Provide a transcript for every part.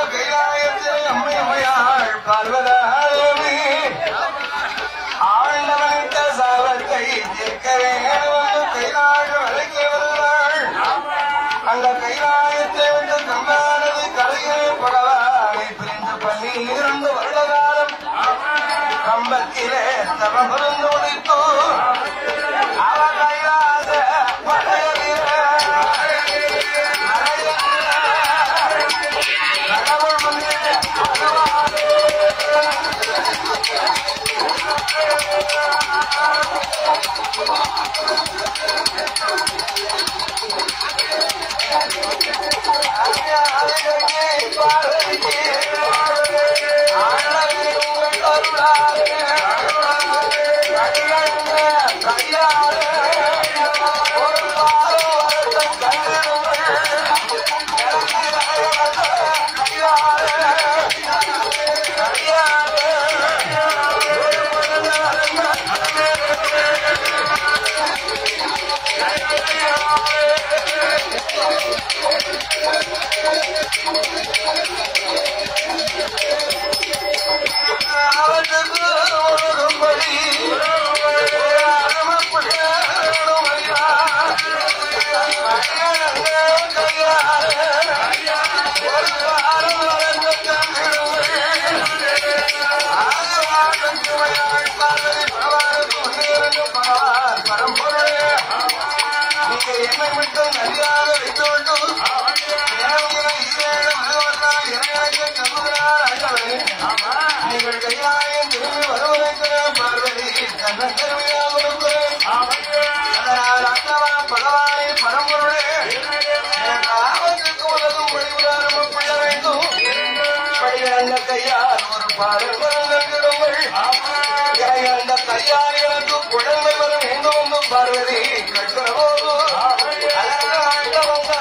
கைலாயத்தில் அம்மை அம்மையாள் பார்வதாதேவி ஆண்டவனிட்ட சாபத்தை தீர்க்க வேண்டும் கைலாய வழங்கி வருவாள் அந்த கைலாயத்தை விட்டு கம்பானது கரையே பகவானை பிரிந்து பண்ணி இரண்டு வருடகாலம் கம்பத்திலே தவபுருந்து முடித்தோ அவ கைலாச மலையிலே கடவுள் முன்னே என்னை மட்டும் நன்றாக வைத்து கொண்டு நீங்கள் கையாயம் திரும்பி வருவதற்கு பார்வதி கண்ணன் கருமையாக கொடுக்கிறேன் அதனால் அண்ணவா பகவானே பரம்பொருளே எனக்கு ஆபத்துக்கு உலகம் வழிவிடாமல் கொள்ள வேண்டும் பழியாண்ட கையால் ஒரு பாடல் வருங்கள் அந்த கையால் எனக்கு குழந்தை வர வேண்டும் என்று பார்வதி கட்டுறவோது அதனால் ஆண்டவங்க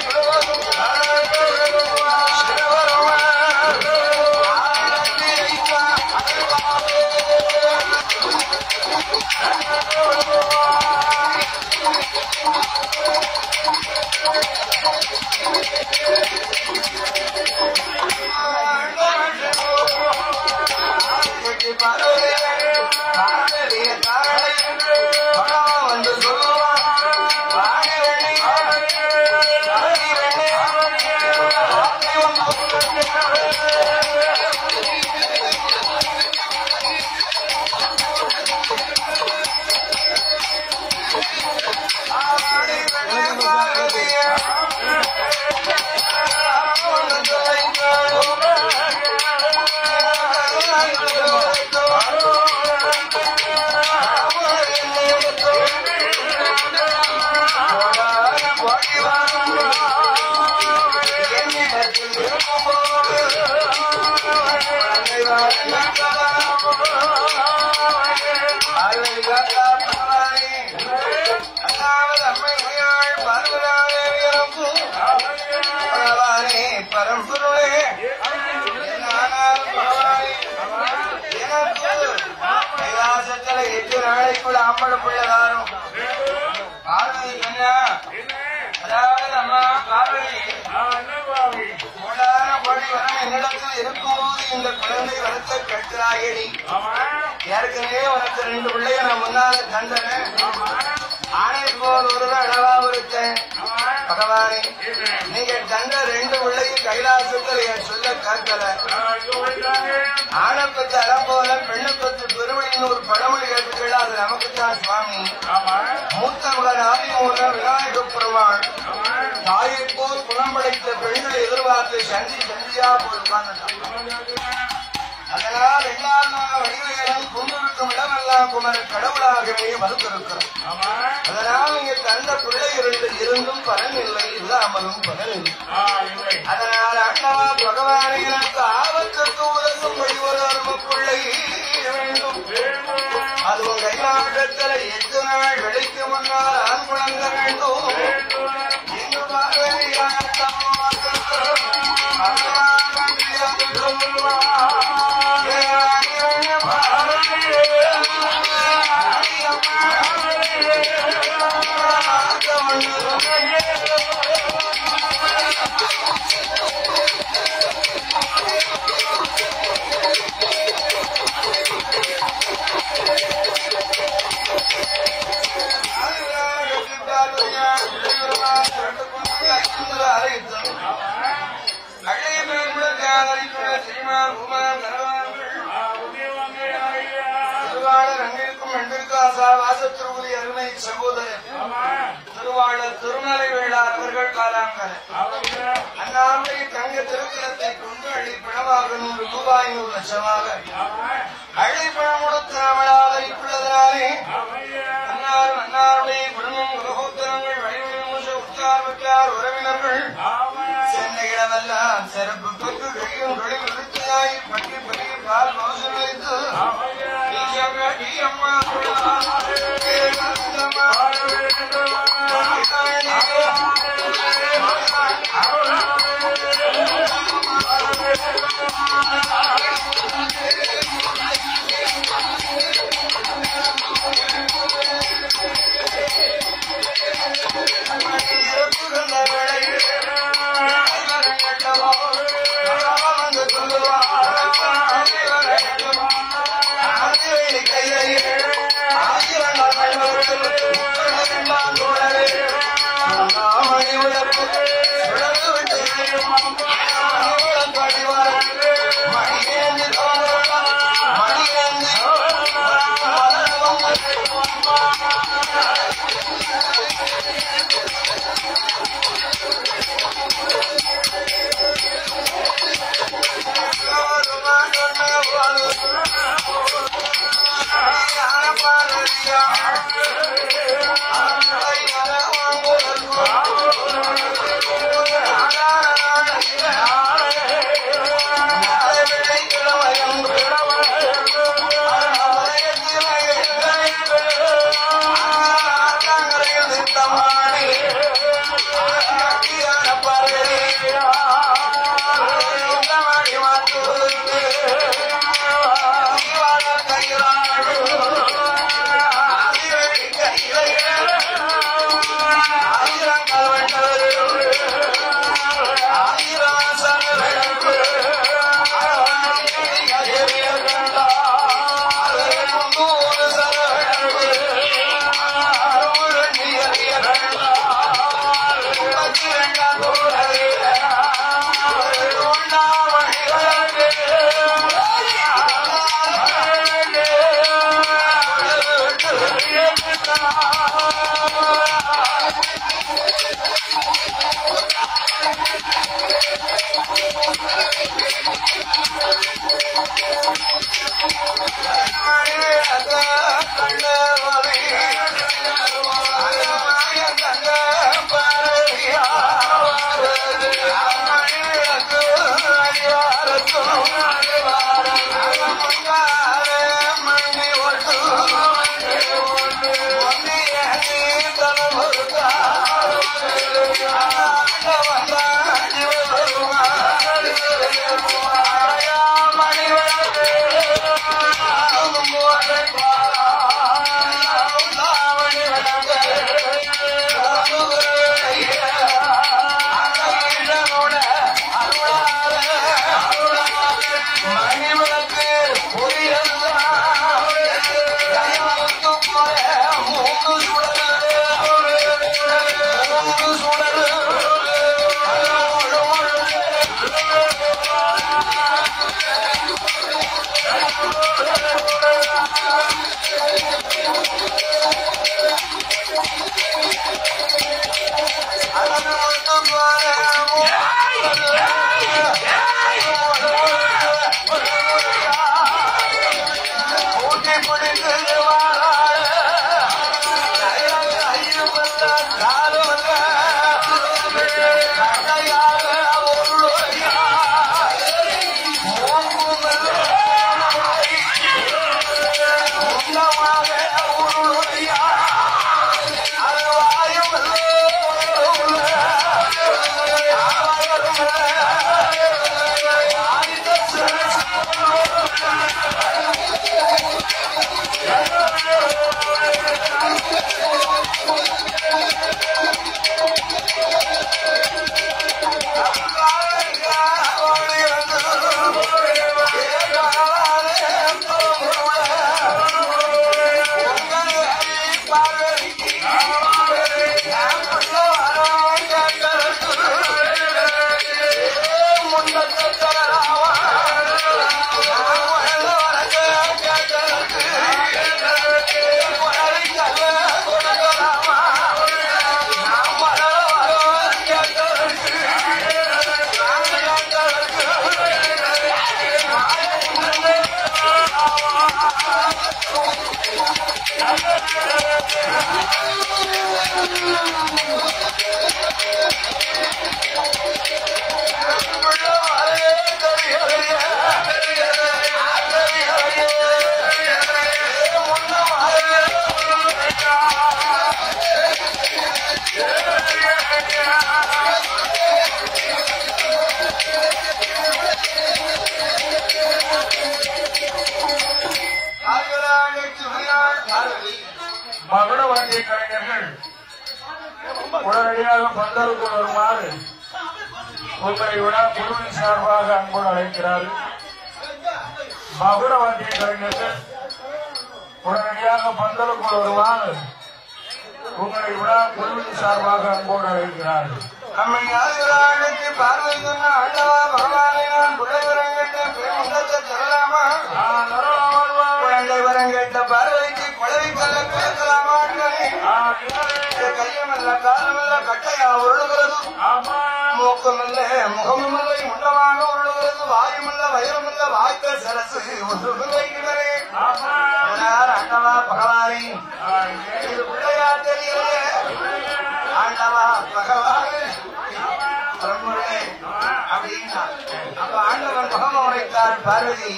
வந்து சொல்லுவான் வாடி வெள்ளி வாடி வெள்ளி பரம்பொருளே நானால் பகவானே எனக்கு கைலாசத்துல எட்டு நாளைக்குள்ள ஆம்பளை பிள்ளைதாரும் பார்வதி கண்ணா அதாவது அம்மா பார்வதி கோடான கோடி வரம் என்னிடத்தில் இருக்கும்போது இந்த குழந்தை வரத்தை கட்டுறாயடி ஏற்கனவே உனக்கு ரெண்டு பிள்ளைய நான் முன்னால தந்தேன் ஆணை போல் ஒரு அளவா இருத்தேன் பகவானே நீங்க தந்த ரெண்டு பிள்ளையும் கைலாசத்தில் என் சொல்ல கேட்கல ஆணப்பத்து அறம் போல பெண்ணுப்பத்து பெருமையின் ஒரு பழமொழி கேட்டுக்கள் அது நமக்குத்தான் சுவாமி மூத்த மகன் ஆதிமூல விநாயக பெருமாள் தாயை போல் குணம் படைத்த பெண்களை எதிர்பார்த்து சந்தி சந்தியா போல் உட்கார்ந்துட்டான் அதனால் எல்லா வடிவைகளும் கொண்டிருக்கும் இடமெல்லாம் குமர கடவுளாகவே மறுத்திருக்கிறோம் அதனால் நீங்க தந்த பிள்ளை இரண்டு இருந்தும் பலன் இல்லை இல்லாமலும் பலன் இல்லை அதனால் அண்ணவா பகவானை எனக்கு ஆபத்துக்கு உதவும் வழிவர பிள்ளை வேண்டும் அதுவும் கைலாட்டத்தில் எட்டு நாள் வெடிக்கு முன்னால் ஆண் குழந்த வேண்டும் இங்கு பார்வையாக சகோதரர் ஆமா திருவாளர் திருமலை வேளார் அவர்கள் காலாங்கர் அவங்க அண்ணாவுடைய தங்க திருத்தலத்தை கொண்டு அள்ளி பணமாக நூறு ரூபாய் நூறு லட்சமாக ஆமா அள்ளி பணம் கொடுத்து நம்மளால் இப்பொழுதாலே அவங்க அன்னார் அன்னாருடைய குடும்பம் குலகோத்திரங்கள் வழிவழி உற்றார் பெற்றார் உறவினர்கள் ஆமா சென்னை இடமெல்லாம் சிறப்பு பெற்று கையும் தொழில் விருத்தியாய் பட்டி பெருகி பால் மோசம் வைத்து அவங்க ஈயங்கடி அம்மா அம்மா ஆ மகுட வாங்கிய கலைஞர்கள் உடனடியாக பந்தருக்குள் வருமாறு உங்களை விட குழுவின் சார்பாக அன்போடு அழைக்கிறார்கள் மகுட வாங்கிய கலைஞர்கள் உடனடியாக பந்தலுக்குள் வருமாறு உங்களை விட குழுவின் சார்பாக அன்போடு அழைக்கிறார்கள் நம்மை ஆதிரானுக்கு பார்வை சொன்ன ஆண்டவா பகவானை நான் குடைவரம் கேட்ட பெருமுகத்தை தரலாமா நான் வரலாம் வருவார். குழந்தை வரம் கேட்ட பார்வைக்கு குழவி கல்ல பேசலாமா நான் இல்லை. கையமல்ல காலமல்ல கட்டையா உருளுகிறது ஆமா. மூக்கமல்ல முகமுமில்லை முண்டமாக உருளுகிறது வாயுமல்ல வயலுமல்ல வாய்த்த சரசு ஒன்றுமில்லை இவரே ஆமா. அதனால் ஆண்டவா பகவானே நான் இல்லை. இது பிள்ளையா தெரியலையே ஆண்டவா பகவானே பிரம்முடே அப்படின்னா அப்ப ஆண்டவன் முகம் உரைத்தார் பார்வதி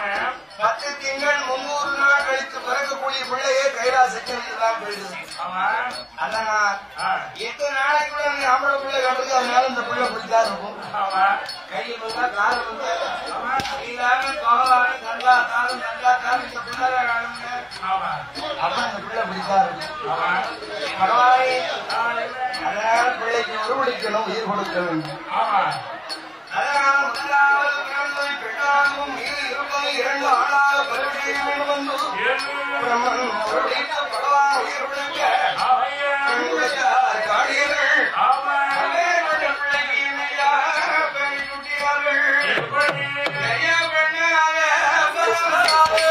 பத்து திங்கள் முன்னூறு நாள் கழித்து பிறக்கக்கூடிய பிள்ளையே கைலாசத்தில் தான் போயிடுது ஆமா. அண்ணா ஆ. எத்தனை நாளைக்குள்ள நீ ஆம்பளை பிள்ளை கட்டுறது அதனால இந்த பிள்ளை பிடிச்சா இருக்கும் ஆமா. கையில் வந்தா காலம் வந்து நீலாக பகவான கண்டா காலம் கண்டா காலம் இந்த பிள்ளை காணுங்க ஆமா. அப்ப இந்த பிள்ளை பிடிச்சா இருக்கும் ஆமா. பகவானே நான் இல்லை. அதனால பிள்ளைக்கு உருவடிக்கணும் உயிர் கொடுக்க வேண்டும் ஆமா. அதனால் முதலாவது பிறந்தது பெண்ணாகவும் மீது இருப்பது இரண்டு ஆளாக பரிசீலனை வேண்டும் என்று ஏழு. பிரம்மன் உருவடித்து பகவான் உயிர் கொடுக்க ஆமையா. பெண் கொடுத்தார் காடியர்கள் ஆமா. அதே கொண்ட பிள்ளைக்கு இணையாக பெண் குட்டியார்கள் எப்படி? பெரிய பெண்ணாக பிறந்தார்கள்.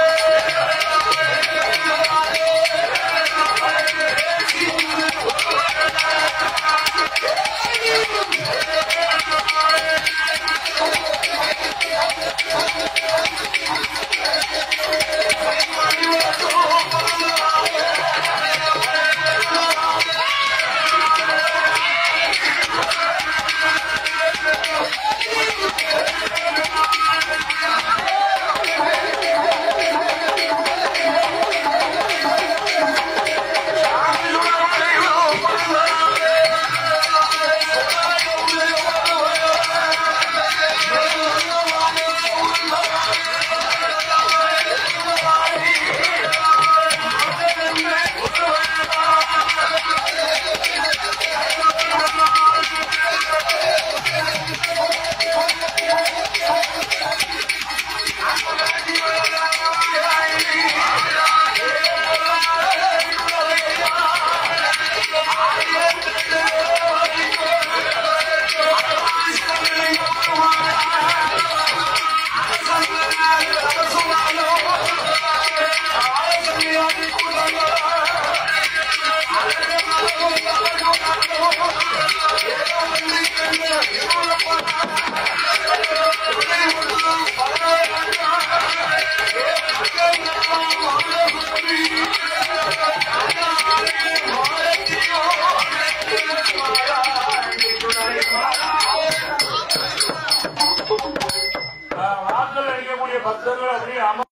ஆ, வாசல் அடிக்கக்கூடிய பக்தர்கள் அப்படியே அமர்